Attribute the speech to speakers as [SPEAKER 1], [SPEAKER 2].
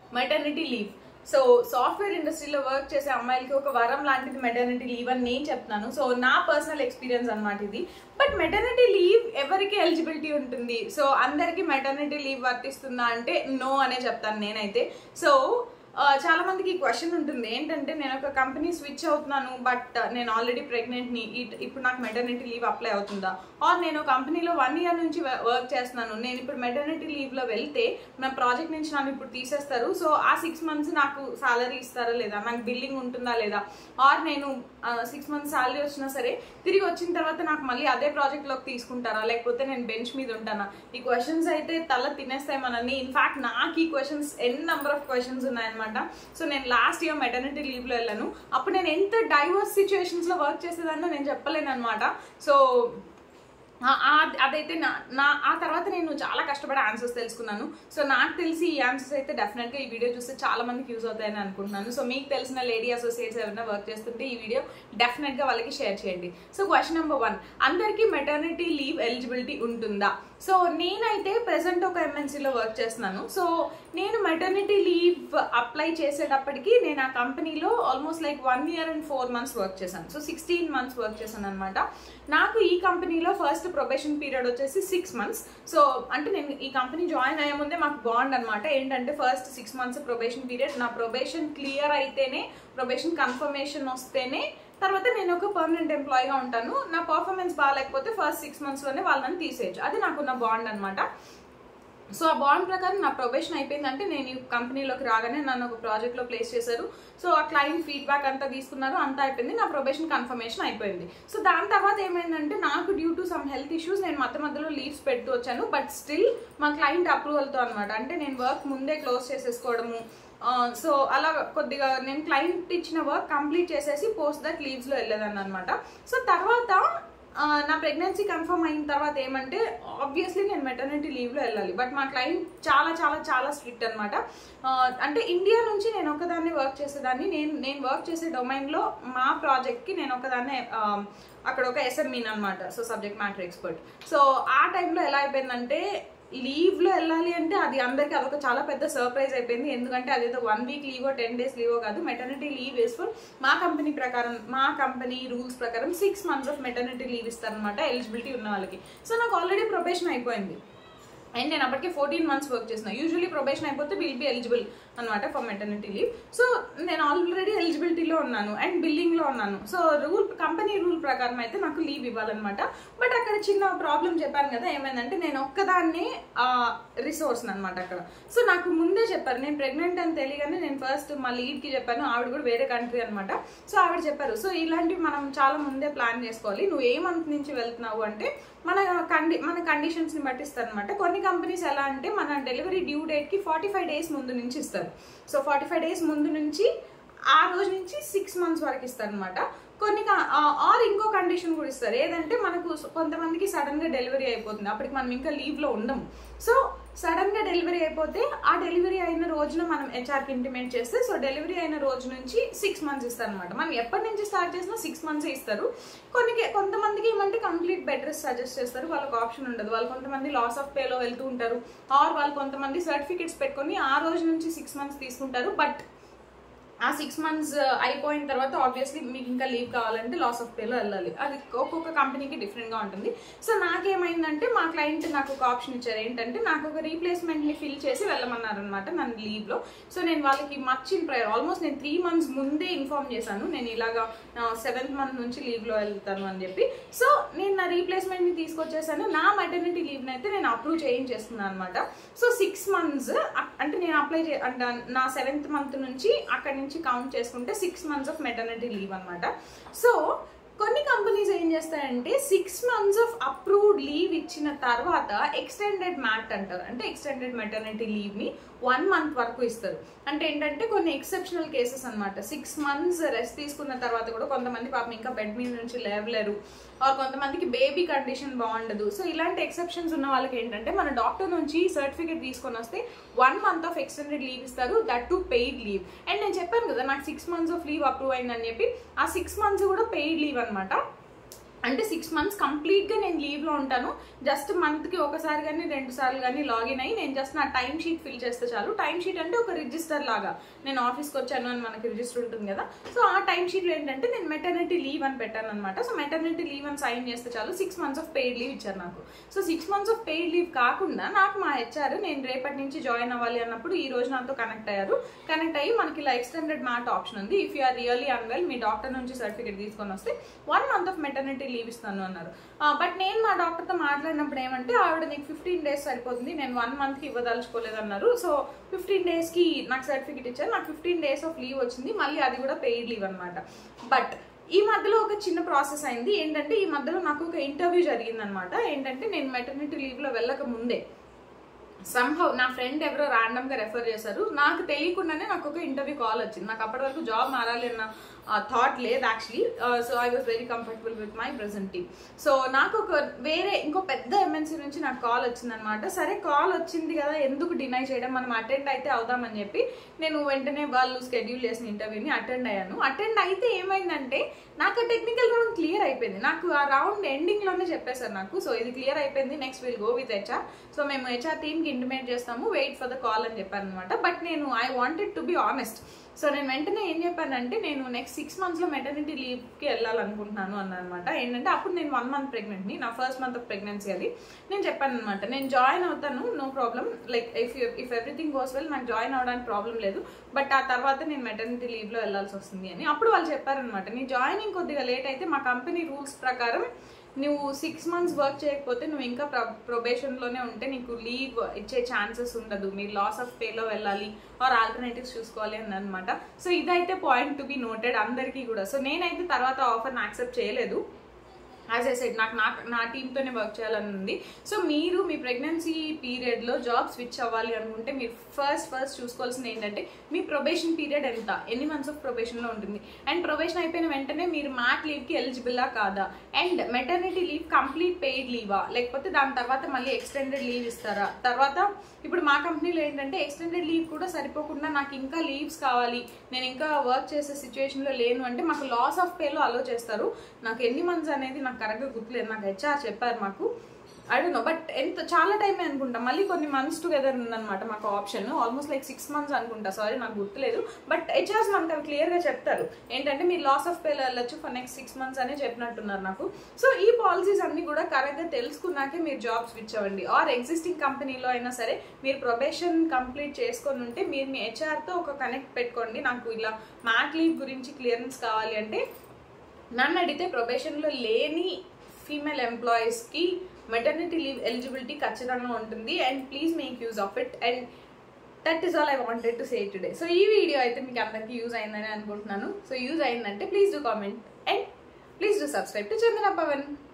[SPEAKER 1] maternity leave so software ఇండస్ట్రీలో work చేసే అమ్మాయిలకి ఒక వరం లాంటిది మెటర్నిటీ లీవ్ అని నేను చెప్తున్నాను సో నా పర్సనల్ ఎక్స్పీరియన్స్ అనమాట ఇది బట్ మెటర్నిటీ లీవ్ ఎవరికి ఎలిజిబిలిటీ ఉంటుంది సో అందరికి మెటర్నిటీ లీవ్ వర్తిస్తుందా అంటే నో అనే చెప్తాను నేనైతే సో ఆ, చాలా మందికి క్వశ్చన్ ఉంటుంది ఏంటంటే నేను ఒక కంపెనీ స్విచ్ అవుతున్నాను బట్ నేను ఆల్రెడీ ప్రెగ్నెంట్ ని ఇట్- ఇప్పుడు నాకు మెటర్నిటీ లీవ్ అప్లై అవుతుందా ఆర్ నేను కంపెనీలో వన్ ఇయర్ నుంచి వర్క్ చేస్తున్నాను నేను ఇప్పుడు మెటర్నిటీ లీవ్ లో వెళ్తే నా ప్రాజెక్ట్ నుంచి నన్ను ఇప్పుడు తీసేస్తారు సో ఆ సిక్స్ మంత్స్ నాకు సాలరీ ఇస్తారా లేదా నాకు బిల్లింగ్ ఉంటుందా లేదా ఆర్ నేను సిక్స్ మంత్స్ సాలరీ వచ్చినా సరే తిరిగి వచ్చిన తర్వాత నాకు మళ్ళీ అదే ప్రాజెక్ట్ లోకి తీసుకుంటారా లేకపోతే నేను బెంచ్ మీద ఉంటానా ఈ క్వశ్చన్స్ అయితే తల తినేస్తాయి మనల్ని ఇన్ఫాక్ట్ నాకు ఈ questions N number of questions ఉన్నాయన్నమాట సో నేను లాస్ట్ ఇయర్ మెటర్నిటీ లీవ్ లో వెళ్ళాను అప్పుడు నేను ఎంత డైవర్స్ సిచ్యువేషన్స్ లో వర్క్ చేసేదాన్నో నేను చెప్పలేను అనమాట సో ఆ- ఆ- అదైతే నా నా ఆ తర్వాత నేను చాలా కష్టపడి ఆన్సర్స్ తెలుసుకున్నాను సో నాకు తెలిసి ఈ ఆన్సర్స్ అయితే డెఫినెట్ గా ఈ వీడియో చూస్తే చాలా మందికి యూజ్ అవుతాయని అనుకుంటున్నాను సో మీకు తెలిసిన లేడీ అసోసియేట్స్ ఎవరైనా వర్క్ చేస్తుంటే ఈ వీడియో డెఫినెట్ గా వాళ్ళకి షేర్ చేయండి సో క్వశ్చన్ నెంబర్ వన్ అందరికీ మెటర్నిటీ లీవ్ ఎలిజిబిలిటీ ఉంటుందా సో నేనైతే ప్రెసెంట్ ఒక ఎంఎన్సీలో వర్క్ చేస్తున్నాను సో నేను మెటర్నిటీ లీవ్ అప్లై చేసేటప్పటికి నేను ఆ కంపెనీలో almost like one year and four months work చేశాను సో సిక్స్టీన్ మంత్స్ వర్క్ చేశాను అనమాట నాకు ఈ కంపెనీలో ఫస్ట్ ప్రొబేషన్ పీరియడ్ వచ్చేసి సిక్స్ మంత్స్ సో అంటే నేను ఈ కంపెనీ జాయిన్ అయ్యే ముందే మాకు బాండ్ అనమాట ఏంటంటే first six months probation period నా ప్రొబేషన్ క్లియర్ అయితేనే ప్రొబేషన్ కన్ఫర్మేషన్ వస్తేనే తర్వాత నేను ఒక పర్మనెంట్ ఎంప్లాయీగా ఉంటాను నా పర్ఫార్మెన్స్ బాగాలేకపోతే ఫస్ట్ సిక్స్ మంత్స్లోనే వాళ్ళని తీసేయచ్చు అది నాకు నా బాండ్ అనమాట సో ఆ బాండ్ ప్రకారం నా ప్రొబేషన్ అయిపోయిందంటే నేను ఈ కంపెనీలోకి రాగానే నన్ను ఒక ప్రాజెక్ట్లో ప్లేస్ చేశారు సో ఆ క్లయింట్ ఫీడ్బ్యాక్ అంతా తీసుకున్నారు అంతా అయిపోయింది నా ప్రొబేషన్ కన్ఫర్మేషన్ అయిపోయింది సో దాని తర్వాత ఏమైందంటే నాకు due to some health issues నేను మధ్య మధ్యలో లీవ్స్ పెడుతూ వచ్చాను బట్ స్టిల్ మా క్లయింట్ అప్రూవల్తో అనమాట అంటే నేను వర్క్ ముందే క్లోజ్ చేసేసుకోవడము సో అలా కొద్దిగా నేను క్లయింట్ ఇచ్చిన వర్క్ కంప్లీట్ చేసేసి పోస్ట్ దట్ లీవ్స్లో వెళ్ళేదాన్ని అనమాట సో తర్వాత ఆ, నా ప్రెగ్నెన్సీ కన్ఫర్మ్ అయిన తర్వాత ఏమంటే ఆబ్వియస్లీ నేను మెటర్నిటీ లీవ్లో వెళ్ళాలి బట్ మా క్లయింట్ చాలా చాలా చాలా స్ట్రిక్ట్ అనమాట అంటే ఇండియా నుంచి నేను ఒకదాన్ని వర్క్ చేసేదాన్ని నేను నేను వర్క్ చేసే డొమైన్లో మా ప్రాజెక్ట్కి నేను ఒకదాన్నే ఆ, అక్కడ ఒక ఎస్ఎంఈన్ అనమాట so subject matter expert so ఆ టైంలో ఎలా అయిపోయిందంటే లీవ్ లో వెళ్ళాలి అంటే అది అందరికి అదొక చాలా పెద్ద సర్ప్రైజ్ అయిపోయింది ఎందుకంటే అదేదో వన్ వీక్ లీవో టెన్ డేస్ లీవో కాదు మెటర్నిటీ లీవ్ ఇస్ ఫర్ మా కంపెనీ ప్రకారం మా కంపెనీ రూల్స్ ప్రకారం six months of maternity leave ఇస్తారనమాట ఎలిజిబిలిటీ ఉన్న వాళ్ళకి సో నాకు ఆల్రెడీ ప్రొబేషన్ అయిపోయింది అండ్ నేను అప్పటికే ఫోర్టీన్ మంత్స్ వర్క్ చేసిన యూజువలీ ప్రొబేషన్ అయిపోతే విల్ బి ఎలిజిబుల్ అనమాట ఫర్ మెటర్నిటీ లీవ్ సో నేను ఆల్రెడీ ఎలిజిబిలిటీలో ఉన్నాను అండ్ బిల్లింగ్లో ఉన్నాను సో రూల్ కంపెనీ రూల్ ప్రకారం అయితే నాకు లీవ్ ఇవ్వాలన్నమాట బట్ అక్కడ చిన్న ప్రాబ్లం చెప్పాను కదా ఏమైందంటే నేను ఒక్కదాన్నే రిసోర్స్ అనమాట అక్కడ సో నాకు ముందే చెప్పారు నేను ప్రెగ్నెంట్ అని తెలియగానే నేను ఫస్ట్ మా లీడ్కి చెప్పాను ఆవిడ కూడా వేరే కంట్రీ అనమాట సో ఆవిడ చెప్పారు సో ఇలాంటివి మనం చాలా ముందే ప్లాన్ చేసుకోవాలి నువ్వు ఏ మంత్ నుంచి వెళ్తున్నావు అంటే మన కండి మన కండిషన్స్ని బట్టి ఇస్తారు అనమాట కొన్ని కంపెనీస్ ఎలా అంటే మన డెలివరీ డ్యూ డేట్కి ఫార్టీ ఫైవ్ డేస్ ముందు నుంచి ఇస్తారు సో ఫార్టీ ఫైవ్ డేస్ ముందు నుంచి ఆ రోజు నుంచి సిక్స్ మంత్స్ వరకు ఇస్తారు అనమాట కొన్ని ఆర్ ఇంకో కండిషన్ కూడా ఇస్తారు ఏదంటే మనకు కొంతమందికి సడన్ గా డెలివరీ అయిపోతుంది అప్పటికి మనం ఇంకా లీవ్ లో ఉండము సో సడన్ గా డెలివరీ అయిపోతే ఆ డెలివరీ అయిన రోజున మనం హెచ్ఆర్ కి ఇంటిమేట్ చేస్తే సో డెలివరీ అయిన రోజు నుంచి సిక్స్ మంత్స్ ఇస్తారు అనమాట మనం ఎప్పటి నుంచి స్టార్ట్ చేసినా సిక్స్ మంత్స్ ఇస్తారు కొన్ని కొంతమందికి ఏమంటే కంప్లీట్ బెడ్ రెస్ట్ సజెస్ట్ చేస్తారు వాళ్ళకి ఆప్షన్ ఉండదు వాళ్ళు కొంతమంది లాస్ ఆఫ్ పేలో వెళ్తూ ఉంటారు ఆర్ వాళ్ళు కొంతమంది సర్టిఫికెట్స్ పెట్టుకొని ఆ రోజు నుంచి సిక్స్ మంత్స్ తీసుకుంటారు బట్ ఆ సిక్స్ మంత్స్ అయిపోయిన తర్వాత ఆబ్వియస్లీ మీకు ఇంకా లీవ్ కావాలంటే లాస్ ఆఫ్ పేలో వెళ్ళాలి అది ఒక్కొక్క కంపెనీకి డిఫరెంట్గా ఉంటుంది సో నాకేమైందంటే మా క్లయింట్ నాకు ఒక ఆప్షన్ ఇచ్చారు ఏంటంటే నాకు ఒక రీప్లేస్మెంట్ని ఫిల్ చేసి వెళ్ళమన్నారు అనమాట నన్ను లీవ్లో సో నేను వాళ్ళకి మచ్ ఇన్ ప్రయర్ ఆల్మోస్ట్ నేను త్రీ మంత్స్ ముందే ఇన్ఫార్మ్ చేశాను నేను ఇలాగా సెవెంత్ మంత్ నుంచి లీవ్లో వెళ్తాను అని చెప్పి సో నేను నా రీప్లేస్మెంట్ని తీసుకొచ్చేసాను నా మెటర్నిటీ లీవ్ని అయితే నేను అప్రూవ్ చేయించేస్తున్నాను అనమాట సో సిక్స్ మంత్స్ అంటే నేను అప్లై చే అంటే నా సెవెంత్ మంత్ నుంచి అక్కడి నుంచి కౌంట్ చేసుకుంటే six months of maternity leave అనమాట సో కొన్ని కంపెనీస్ ఏం చేస్తాయంటే six months of approved leave ఇచ్చిన తర్వాత ఎక్స్టెండెడ్ మ్యాట్ అంటారు అంటే ఎక్స్టెండెడ్ మెటర్నిటీ లీవ్ ని వన్ మంత్ వరకు ఇస్తారు అంటే ఏంటంటే కొన్ని ఎక్సెప్షనల్ కేసెస్ అనమాట సిక్స్ మంత్స్ రెస్ట్ తీసుకున్న తర్వాత కూడా కొంతమంది పాపం ఇంకా బెడ్ మీద నుంచి లేవలేరు ఆర్ కొంతమందికి బేబీ కండిషన్ బాగుండదు సో ఇలాంటి ఎక్సెప్షన్స్ ఉన్న వాళ్ళకి ఏంటంటే మన డాక్టర్ నుంచి సర్టిఫికేట్ తీసుకొని వస్తే one month of extended leave ఇస్తారు that to paid leave and నేను చెప్పాను కదా నాకు six months of leave approve అయిందని చెప్పి ఆ సిక్స్ మంత్స్ కూడా పెయిడ్ లీవ్ అనమాట అంటే సిక్స్ మంత్స్ కంప్లీట్గా నేను లీవ్లో ఉంటాను జస్ట్ మంత్కి ఒకసారి కానీ రెండు సార్లు కానీ లాగిన్ అయ్యి నేను జస్ట్ నా టైం షీట్ ఫిల్ చేస్తే చాలు టైం షీట్ అంటే ఒక రిజిస్టర్ లాగా నేను ఆఫీస్కి వచ్చాను అని మనకి రిజిస్టర్ ఉంటుంది కదా సో ఆ టైం షీట్లో ఏంటంటే నేను మెటర్నిటీ లీవ్ అని పెట్టాను అనమాట సో మెటర్నిటీ లీవ్ అని సైన్ చేస్తే చాలు six months of paid leave ఇచ్చారు నాకు so six months of paid leave కాకుండా నాకు మా హెచ్ఆర్ నేను రేపటి నుంచి జాయిన్ అవ్వాలి అన్నప్పుడు ఈ రోజు నాతో కనెక్ట్ అయ్యారు కనెక్ట్ అయ్యి మనకి ఇలా ఎక్స్టెండెడ్ మ్యాట్ ఆప్షన్ ఉంది ఇఫ్ యూఆర్ రియల్లీ అన్వెల్ మీ డాక్టర్ నుంచి సర్టిఫికేట్ తీసుకొని వస్తే one month of maternity leave ఇస్తాను అన్నారు బట్ నేను మా డాక్టర్తో మాట్లాడినప్పుడు ఏమంటే ఆవిడ నీకు ఫిఫ్టీన్ డేస్ సరిపోతుంది నేను వన్ మంత్కి ఇవ్వదలుచుకోలేదు అన్నారు సో ఫిఫ్టీన్ డేస్కి నాకు సర్టిఫికేట్ ఇచ్చారు నాకు ఫిఫ్టీన్ డేస్ ఆఫ్ లీవ్ వచ్చింది మళ్ళీ అది కూడా పెయిడ్ లీవ్ అనమాట బట్ ఈ మధ్యలో ఒక చిన్న ప్రాసెస్ అయింది ఏంటంటే ఈ మధ్యలో నాకు ఒక ఇంటర్వ్యూ జరిగిందనమాట ఏంటంటే నేను మెటర్నిటీ లీవ్లో వెళ్ళక ముందే సంహవ్ నా ఫ్రెండ్ ఎవరో ర్యాండమ్ గా రెఫర్ చేశారు నాకు తెలియకుండానే నాకు ఒక ఇంటర్వ్యూ కాల్ వచ్చింది నాకు అప్పటి వరకు జాబ్ మారాలి అన్న థాట్ లేదు actually so I was very comfortable with my present team so నాకు ఒక వేరే ఇంకో పెద్ద ఎంఎన్సీ నుంచి నాకు కాల్ వచ్చిందనమాట సరే కాల్ వచ్చింది కదా ఎందుకు డినై చేయడం మనం అటెండ్ అయితే అవుదామని చెప్పి నేను వెంటనే వాళ్ళు స్కెడ్యూల్ చేసిన ఇంటర్వ్యూని అటెండ్ అయ్యాను అటెండ్ అయితే ఏమైందంటే నాకు టెక్నికల్ రౌండ్ క్లియర్ అయిపోయింది నాకు ఆ రౌండ్ ఎండింగ్ లోనే చెప్పేశారు నాకు సో ఇది క్లియర్ అయిపోయింది next will go with HR so మేము హెచ్ఆర్ టీమ్ కి ఇంటిమేట్ చేస్తాము వెయిట్ ఫర్ ద కాల్ అని చెప్పాను అనమాట బట్ నేను I wanted to be honest so నేను వెంటనే ఏం చెప్పానంటే నేను నెక్స్ట్ సిక్స్ మంత్స్లో మెటర్నిటీ లీవ్కి వెళ్ళాలనుకుంటున్నాను అన్న అనమాట ఏంటంటే అప్పుడు నేను వన్ మంత్ ప్రెగ్నెంట్ని నా ఫస్ట్ మంత్ ఆఫ్ ప్రెగ్నెన్సీ అది నేను చెప్పాను అనమాట నేను జాయిన్ అవుతాను no problem like if if everything goes well నాకు జాయిన్ అవడానికి ప్రాబ్లం లేదు బట్ ఆ తర్వాత నేను మెటర్నిటీ లీవ్లో వెళ్ళాల్సి వస్తుంది అని అప్పుడు వాళ్ళు చెప్పారనమాట నీ జాయినింగ్ కొద్దిగా లేట్ అయితే మా కంపెనీ రూల్స్ ప్రకారం నువ్వు సిక్స్ మంత్స్ వర్క్ చేయకపోతే నువ్వు ఇంకా ప్రొబేషన్లోనే ఉంటే నీకు లీవ్ ఇచ్చే ఛాన్సెస్ ఉండదు మీరు లాస్ ఆఫ్ పేలో వెళ్ళాలి ఆర్ ఆల్టర్నేటివ్స్ చూసుకోవాలి అని అనమాట సో ఇదైతే పాయింట్ టు బి నోటెడ్ అందరికీ కూడా సో నేనైతే తర్వాత ఆఫర్ని యాక్సెప్ట్ చేయలేదు యాజ్ ఐ సెడ్ నాకు నా నా టీంతోనే వర్క్ చేయాలని ఉంది సో మీరు మీ ప్రెగ్నెన్సీ పీరియడ్లో జాబ్ స్విచ్ అవ్వాలి అనుకుంటే మీరు ఫస్ట్ ఫస్ట్ చూసుకోవాల్సింది ఏంటంటే మీ ప్రొబేషన్ పీరియడ్ ఎంత ఎన్ని మంత్స్ ఆఫ్ ప్రొబేషన్లో ఉంటుంది అండ్ ప్రొబేషన్ అయిపోయిన వెంటనే మీరు మ్యాట్ లీవ్కి ఎలిజిబుల్లా కాదా and maternity leave complete paid లీవా లేకపోతే దాని తర్వాత మళ్ళీ ఎక్స్టెండెడ్ లీవ్ ఇస్తారా తర్వాత ఇప్పుడు మా కంపెనీలో ఏంటంటే ఎక్స్టెండెడ్ లీవ్ కూడా సరిపోకుండా నాకు ఇంకా లీవ్స్ కావాలి నేను ఇంకా వర్క్ చేసే సిచ్యువేషన్లో లేను అంటే మాకు లాస్ ఆఫ్ పేలో అలో చేస్తారు నాకు ఎన్ని మంత్స్ అనేది నాకు కరెక్ట్గా గుర్తులేదు నాకు హెచ్ఆర్ చెప్పారు మాకు ఐ డోంట్ నో బట్ ఎంత చాలా టైమే అనుకుంటా మళ్ళీ కొన్ని మంత్స్ టుగెదర్ ఉందన్నమాట మాకు option almost like six months అనుకుంటా సారీ నాకు గుర్తులేదు బట్ హెచ్ఆర్స్ మనకు అవి క్లియర్గా చెప్తారు ఏంటంటే మీరు లాస్ ఆఫ్ పేలో వెళ్ళొచ్చు ఫర్ నెక్స్ట్ సిక్స్ మంత్స్ అనే చెప్పినట్టున్నారు నాకు సో ఈ పాలసీస్ అన్ని కూడా కరెక్ట్గా తెలుసుకున్నాకే మీరు జాబ్ స్విచ్ అవ్వండి ఆర్ ఎగ్జిస్టింగ్ కంపెనీలో అయినా సరే మీరు ప్రొబేషన్ కంప్లీట్ చేసుకొని ఉంటే మీరు మీ హెచ్ఆర్తో ఒక కనెక్ట్ పెట్టుకోండి నాకు ఇలా మ్యాట్ లీవ్ గురించి క్లియరెన్స్ కావాలి అంటే నన్ను అడిగితే ప్రొబేషన్లో లేని ఫీమేల్ ఎంప్లాయీస్కి మెటర్నిటీ లీవ్ ఎలిజిబిలిటీ ఖచ్చితంగా ఉంటుంది and please make use of it and that is all I wanted to say today so ఈ వీడియో అయితే మీకు అందరికీ యూజ్ అయిందని అనుకుంటున్నాను సో యూజ్ అయిందంటే please do comment and please do subscribe to Chandana Pawan